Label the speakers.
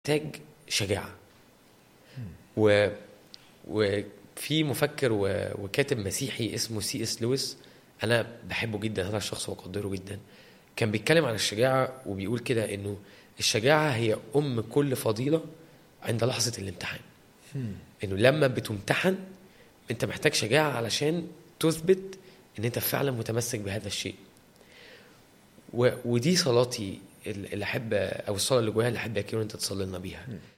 Speaker 1: محتاج شجاعه و وفي مفكر و... وكاتب مسيحي اسمه سي اس لويس انا بحبه جدا هذا الشخص واقدره جدا كان بيتكلم عن الشجاعه وبيقول كده انه الشجاعه هي ام كل فضيله عند لحظه الامتحان انه لما بتمتحن انت محتاج شجاعه علشان تثبت ان انت فعلا متمسك بهذا الشيء و... ودي صلاتي اللي احب او الصلاه اللي جوايا اللي احب يا كيرو انت تصلي لنا بيها